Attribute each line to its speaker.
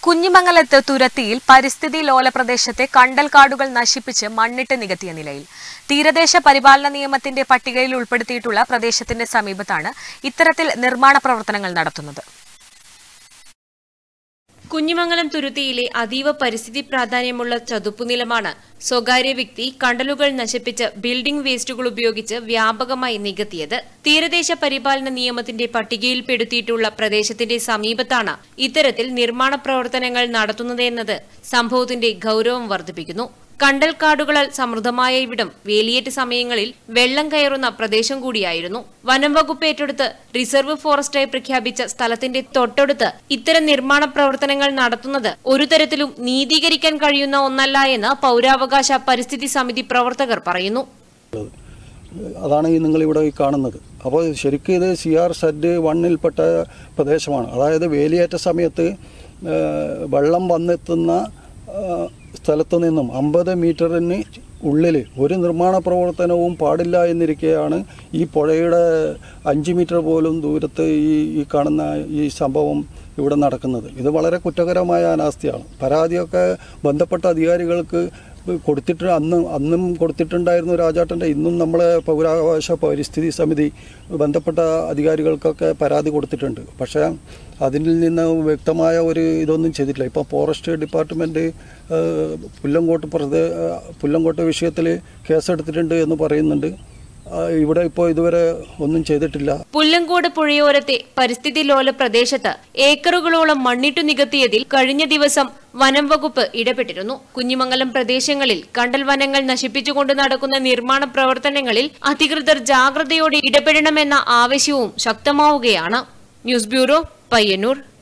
Speaker 1: കുഞ്ഞിമംഗലത്ത് തുരത്തിയിൽ പരിസ്ഥിതി ലോല പ്രദേശത്തെ കണ്ടൽക്കാടുകൾ നശിപ്പിച്ച് മണ്ണിട്ട് നികത്തിയ നിലയിൽ തീരദേശ പരിപാലന നിയമത്തിന്റെ പട്ടികയിൽ ഉൾപ്പെടുത്തിയിട്ടുള്ള പ്രദേശത്തിന്റെ സമീപത്താണ് ഇത്തരത്തിൽ നിർമ്മാണ പ്രവർത്തനങ്ങൾ നടത്തുന്നത്
Speaker 2: കുഞ്ഞിമംഗലം തുരുത്തിയിലെ അതീവ പരിസ്ഥിതി പ്രാധാന്യമുള്ള ചതുപ്പുനിലമാണ് സ്വകാര്യ വ്യക്തി കണ്ടലുകൾ നശിപ്പിച്ച് ബിൽഡിംഗ് വേസ്റ്റുകൾ ഉപയോഗിച്ച് വ്യാപകമായി നികത്തിയത് തീരദേശ പരിപാലന നിയമത്തിന്റെ പട്ടികയിൽപ്പെടുത്തിയിട്ടുള്ള പ്രദേശത്തിന്റെ സമീപത്താണ് ഇത്തരത്തിൽ നിർമ്മാണ പ്രവർത്തനങ്ങൾ നടത്തുന്നതെന്നത് സംഭവത്തിന്റെ ഗൌരവം വർദ്ധിപ്പിക്കുന്നു കണ്ടൽക്കാടുകളാൽ സമൃദ്ധമായ ഇവിടം വേലിയേറ്റ് സമയങ്ങളിൽ വെള്ളം കയറുന്ന പ്രദേശം കൂടിയായിരുന്നു വനം വകുപ്പ് ഏറ്റെടുത്ത് റിസർവ് ഫോറസ്റ്റായി പ്രഖ്യാപിച്ച സ്ഥലത്തിന്റെ തൊട്ടടുത്ത് ഇത്തരം നിർമ്മാണ പ്രവർത്തനങ്ങൾ നടത്തുന്നത് ഒരു തരത്തിലും നീതീകരിക്കാൻ കഴിയുന്ന ഒന്നല്ല എന്ന് പൗരാവകാശ പരിസ്ഥിതി സമിതി പ്രവർത്തകർ പറയുന്നു
Speaker 3: അതാണ് ഈ നിങ്ങളിവിടെ ഈ കാണുന്നത് അപ്പോൾ ശരിക്കും ഇത് സി ആർ സെഡ് വണ്ണിൽപ്പെട്ട പ്രദേശമാണ് അതായത് വേലിയേറ്റ സമയത്ത് ആ, വെള്ളം വന്നെത്തുന്ന ആ, സ്ഥലത്തു നിന്നും അമ്പത് മീറ്ററിന് ഉള്ളിൽ ഒരു നിർമ്മാണ പ്രവർത്തനവും പാടില്ല എന്നിരിക്കെയാണ് ഈ പുഴയുടെ അഞ്ച് മീറ്റർ പോലും ദൂരത്ത് ഈ ഈ കാണുന്ന ഈ സംഭവം ഇവിടെ നടക്കുന്നത് ഇത് വളരെ കുറ്റകരമായ അനാസ്ഥയാണ് പരാതിയൊക്കെ ബന്ധപ്പെട്ട അധികാരികൾക്ക് കൊടുത്തിട്ട് അന്ന് അന്നും കൊടുത്തിട്ടുണ്ടായിരുന്നു രാജാട്ടൻ്റെ ഇന്നും നമ്മളെ പൗരാവകാശ പരിസ്ഥിതി സമിതി ബന്ധപ്പെട്ട അധികാരികൾക്കൊക്കെ പരാതി കൊടുത്തിട്ടുണ്ട് പക്ഷേ അതിൽ നിന്ന് വ്യക്തമായ ഒരു ഇതൊന്നും ചെയ്തിട്ടില്ല ഇപ്പോൾ ഫോറസ്റ്റ് ഡിപ്പാർട്ട്മെൻറ്റ് പുല്ലങ്കോട്ട് പ്രദേ പുല്ലങ്കോട്ട് വിഷയത്തിൽ കേസെടുത്തിട്ടുണ്ട് എന്ന് പറയുന്നുണ്ട് ആ, ഇവിടെ ഇപ്പോൾ ഇതുവരെ ഒന്നും ചെയ്തിട്ടില്ല
Speaker 2: പുല്ലങ്കോട് പുഴയോരത്തെ പരിസ്ഥിതി ലോല പ്രദേശത്ത് ഏക്കറുകളോളം മണ്ണിട്ടു നികത്തിയതിൽ കഴിഞ്ഞ ദിവസം വനം വകുപ്പ് ഇടപെട്ടിരുന്നു കുഞ്ഞിമംഗലം പ്രദേശങ്ങളിൽ കണ്ടൽ വനങ്ങൾ നശിപ്പിച്ചുകൊണ്ട് നടക്കുന്ന നിർമ്മാണ പ്രവർത്തനങ്ങളിൽ അധികൃതർ ജാഗ്രതയോടെ ഇടപെടണമെന്ന ആവശ്യവും ശക്തമാവുകയാണ് ന്യൂസ് ബ്യൂറോ പയ്യന്നൂർ